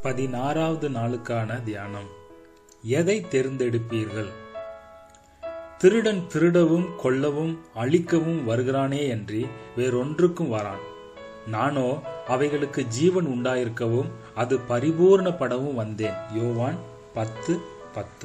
பதினாறாவது நாளுக்கான தியானம் எதை தேர்ந்தெடுப்பீர்கள் திருடன் திருடவும் கொல்லவும் அழிக்கவும் வருகிறானே அன்றி வேறொன்றுக்கும் வரான் நானோ அவைகளுக்கு ஜீவன் உண்டாயிருக்கவும் அது பரிபூர்ணப்படவும் வந்தேன் யோவான் பத்து பத்து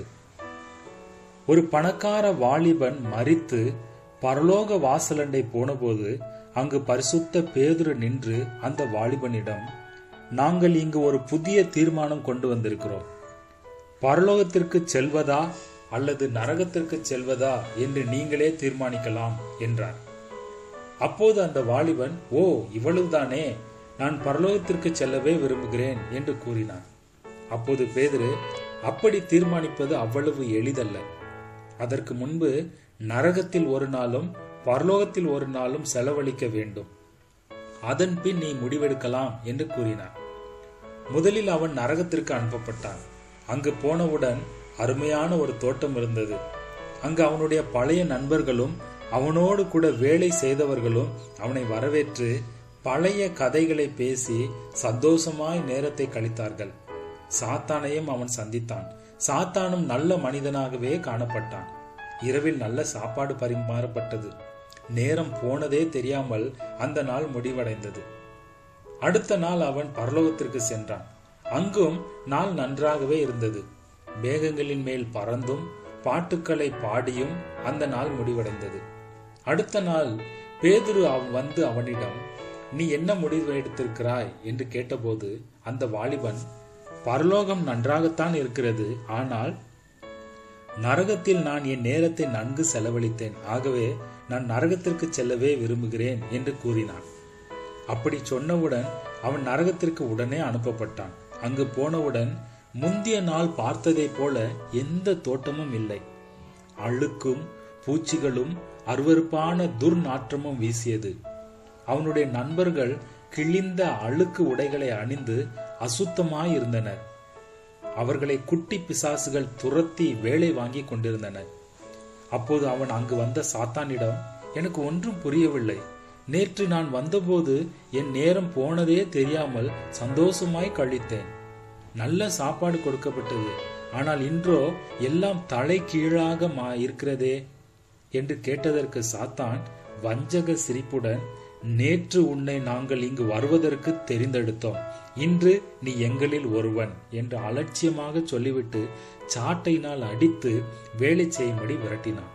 ஒரு பணக்கார வாலிபன் மரித்து பரலோக வாசலண்டை போனபோது அங்கு பரிசுத்த பேதுரு நின்று அந்த வாலிபனிடம் நாங்கள் இங்கு ஒரு புதிய தீர்மானம் கொண்டு வந்திருக்கிறோம் பரலோகத்திற்கு செல்வதா அல்லது நரகத்திற்கு செல்வதா என்று நீங்களே தீர்மானிக்கலாம் என்றார் அப்போது அந்த வாலிபன் ஓ இவ்வளவுதானே நான் பரலோகத்திற்கு செல்லவே விரும்புகிறேன் என்று கூறினான் அப்போது பேதுரு அப்படி தீர்மானிப்பது அவ்வளவு எளிதல்ல அதற்கு முன்பு நரகத்தில் ஒரு நாளும் பரலோகத்தில் ஒரு நாளும் செலவழிக்க வேண்டும் அதன் பின் நீ முடிவெடுக்கலாம் என்று கூறினார் முதலில் அவன் நரகத்திற்கு அனுப்பப்பட்டான் அங்கு போனவுடன் அருமையான ஒரு தோட்டம் இருந்தது அங்கு அவனுடைய பழைய நண்பர்களும் அவனோடு கூட வேலை செய்தவர்களும் அவனை வரவேற்று பழைய கதைகளை பேசி சந்தோஷமாய் நேரத்தை கழித்தார்கள் சாத்தானையும் அவன் சந்தித்தான் சாத்தானும் நல்ல மனிதனாகவே காணப்பட்டான் இரவில் நல்ல சாப்பாடு பரிமாறப்பட்டது நேரம் போனதே தெரியாமல் அந்த நாள் முடிவடைந்தது அடுத்த நாள் அவன் பரலோகத்திற்கு சென்றான் அங்கும் நாள் நன்றாகவே இருந்தது மேகங்களின் மேல் பறந்தும் பாட்டுக்களை பாடியும் அந்த நாள் முடிவடைந்தது அடுத்த நாள் பேதுரு வந்து அவனிடம் நீ என்ன முடிவு எடுத்திருக்கிறாய் என்று கேட்டபோது அந்த வாலிபன் பரலோகம் நன்றாகத்தான் இருக்கிறது ஆனால் நரகத்தில் நான் என் நேரத்தை நன்கு செலவழித்தேன் ஆகவே நான் நரகத்திற்கு செல்லவே விரும்புகிறேன் என்று கூறினான் அப்படி சொன்னவுடன் அவன் நரகத்திற்கு உடனே அனுப்பப்பட்டான் அங்கு போனவுடன் முந்திய நாள் பார்த்ததைப் போல எந்த தோட்டமும் இல்லை அழுக்கும் பூச்சிகளும் அருவறுப்பான துர்நாற்றமும் வீசியது அவனுடைய நண்பர்கள் கிழிந்த அழுக்கு உடைகளை அணிந்து அசுத்தமாய் இருந்தனர் அவர்களை குட்டி பிசாசுகள் துரத்தி வேலை வாங்கி கொண்டிருந்தனர் அப்போது அவன் அங்கு வந்த சாத்தானிடம் எனக்கு ஒன்றும் புரியவில்லை நேற்று நான் வந்தபோது என் நேரம் போனதே தெரியாமல் சந்தோஷமாய் கழித்தேன் நல்ல சாப்பாடு கொடுக்கப்பட்டது ஆனால் இன்றோ எல்லாம் தலை கீழாக மா இருக்கிறதே என்று கேட்டதற்கு சாத்தான் வஞ்சக சிரிப்புடன் நேற்று உன்னை நாங்கள் இங்கு வருவதற்கு தெரிந்தெடுத்தோம் இன்று நீ எங்களில் ஒருவன் என்று அலட்சியமாக சொல்லிவிட்டு சாட்டையினால் அடித்து வேலை செய்யும்படி விரட்டினான்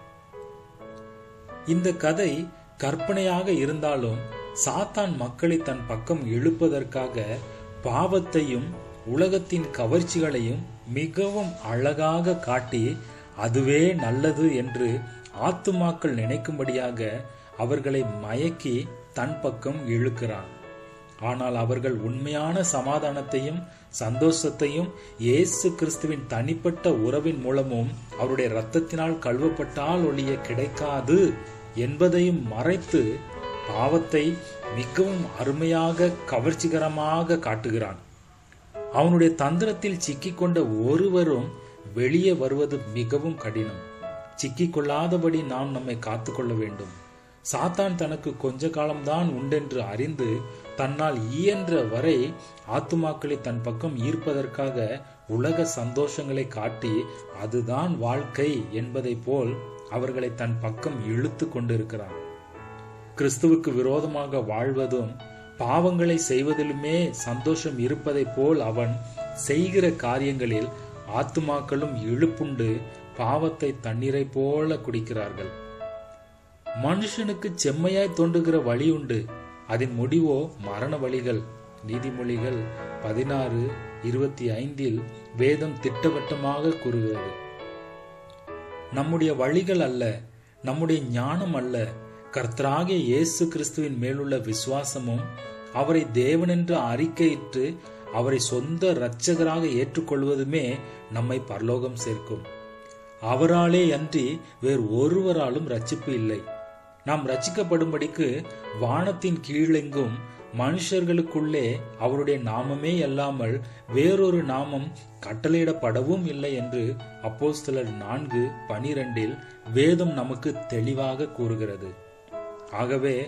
இந்த கதை கற்பனையாக இருந்தாலும் சாத்தான் மக்களை தன் பக்கம் இழுப்பதற்காக பாவத்தையும் உலகத்தின் கவர்ச்சிகளையும் மிகவும் அழகாக காட்டி அதுவே நல்லது என்று ஆத்துமாக்கள் நினைக்கும்படியாக அவர்களை மயக்கி தன் பக்கம் இழுக்கிறான் ஆனால் அவர்கள் உண்மையான சமாதானத்தையும் சந்தோஷத்தையும் இயேசு கிறிஸ்துவின் தனிப்பட்ட உறவின் மூலமும் அவருடைய இரத்தத்தினால் கழுவப்பட்டால் ஒழிய கிடைக்காது என்பதையும் மறைத்து பாவத்தை மிகவும் அருமையாக கவர்ச்சிகரமாக காட்டுகிறான் அவனுடைய தந்திரத்தில் சிக்கிக்கொண்ட ஒருவரும் வெளியே வருவது மிகவும் கடினம் சிக்கிக்கொள்ளாதபடி நாம் நம்மை காத்துக்கொள்ள வேண்டும் சாத்தான் தனக்கு கொஞ்ச காலம்தான் உண்டென்று அறிந்து தன்னால் இயன்ற வரை ஆத்துமாக்களை தன் பக்கம் ஈர்ப்பதற்காக உலக சந்தோஷங்களை காட்டி அதுதான் வாழ்க்கை என்பதை போல் அவர்களை தன் பக்கம் இழுத்து கொண்டிருக்கிறான் கிறிஸ்துவுக்கு விரோதமாக வாழ்வதும் பாவங்களை செய்வதிலுமே சந்தோஷம் இருப்பதை போல் அவன் செய்கிற காரியங்களில் ஆத்துமாக்களும் இழுப்புண்டு பாவத்தை தண்ணீரை போல குடிக்கிறார்கள் மனுஷனுக்கு செம்மையாய் தோன்றுகிற வழி உண்டு அதன் முடிவோ மரண வழிகள் நீதிமொழிகள் பதினாறு இருபத்தி ஐந்தில் வேதம் திட்டவட்டமாக கூறுகிறது நம்முடைய வழிகள் அல்ல நம்முடைய ஞானம் அல்ல கர்த்தராகிய இயேசு கிறிஸ்துவின் மேலுள்ள விசுவாசமும் அவரை தேவனென்று அறிக்கையிட்டு அவரை சொந்த இரட்சகராக ஏற்றுக்கொள்வதுமே நம்மை பரலோகம் சேர்க்கும் அவராலே அன்றி வேறு ஒருவராலும் ரட்சிப்பு இல்லை நாம் ரட்சிக்கப்படும்படிக்கு வானத்தின் கீழெங்கும் மனுஷர்களுக்குள்ளே அவருடைய நாமமே அல்லாமல் வேறொரு நாமம் கட்டளையிடப்படவும் இல்லை என்று அப்போஸ்தலர் நான்கு பனிரெண்டில் வேதம் நமக்கு தெளிவாக கூறுகிறது ஆகவே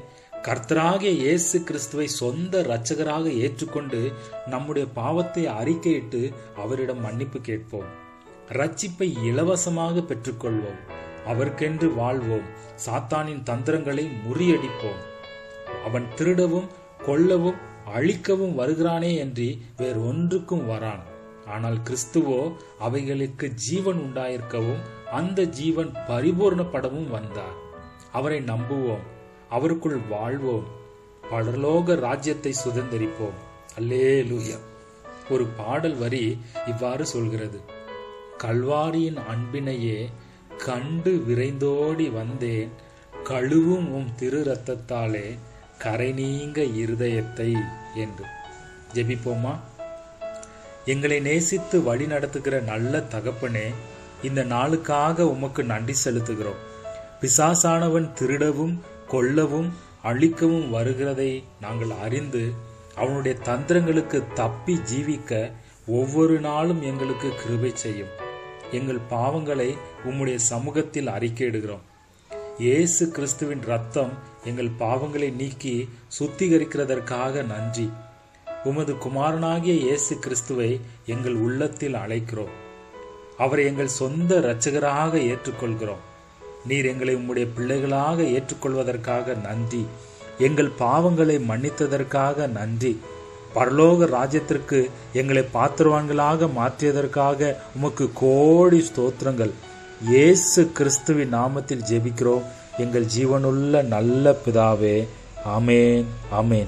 கர்த்தராகிய இயேசு கிறிஸ்துவை சொந்த இரட்சகராக ஏற்றுக்கொண்டு நம்முடைய பாவத்தை அறிக்கையிட்டு அவரிடம் மன்னிப்பு கேட்போம் ரட்சிப்பை இலவசமாக பெற்றுக்கொள்வோம் அவருக்கென்று வாழ்வோம் சாத்தானின் தந்திரங்களை முறியடிப்போம் அவன் திருடவும் கொல்லவும் அழிக்கவும் வருகிறானே என்று வேறு ஒன்றுக்கும் வரான் ஆனால் கிறிஸ்துவோ அவைகளுக்கு ஜீவன் உண்டாயிருக்கவும் அந்த ஜீவன் பரிபூர்ணப்படவும் வந்தார் அவரை நம்புவோம் அவருக்குள் வாழ்வோம் பரலோக ராஜ்யத்தை சுதந்திரிப்போம் அல்லே ஒரு பாடல் வரி இவ்வாறு சொல்கிறது கல்வாரியின் அன்பினையே கண்டு விரைந்தோடி வந்தேன் கழுவும் உம் திரு ரத்தத்தாலே கரை நீங்க இருதயத்தை என்று ஜெபிப்போமா எங்களை நேசித்து வழி நடத்துகிற நல்ல தகப்பனே இந்த நாளுக்காக உமக்கு நன்றி செலுத்துகிறோம் பிசாசானவன் திருடவும் கொல்லவும் அழிக்கவும் வருகிறதை நாங்கள் அறிந்து அவனுடைய தந்திரங்களுக்கு தப்பி ஜீவிக்க ஒவ்வொரு நாளும் எங்களுக்கு கிருபை செய்யும் எங்கள் பாவங்களை உம்முடைய சமூகத்தில் அறிக்கையிடுகிறோம் இயேசு கிறிஸ்துவின் ரத்தம் எங்கள் பாவங்களை நீக்கி சுத்திகரிக்கிறதற்காக நன்றி உமது குமாரனாகிய இயேசு கிறிஸ்துவை எங்கள் உள்ளத்தில் அழைக்கிறோம் அவரை எங்கள் சொந்த இரட்சகராக ஏற்றுக்கொள்கிறோம் நீர் எங்களை உம்முடைய பிள்ளைகளாக ஏற்றுக்கொள்வதற்காக நன்றி எங்கள் பாவங்களை மன்னித்ததற்காக நன்றி பரலோக ராஜ்யத்திற்கு எங்களை பாத்திரவான்களாக மாற்றியதற்காக உமக்கு கோடி ஸ்தோத்திரங்கள் இயேசு கிறிஸ்துவின் நாமத்தில் ஜெபிக்கிறோம் எங்கள் ஜீவனுள்ள நல்ல பிதாவே ஆமேன் ஆமேன்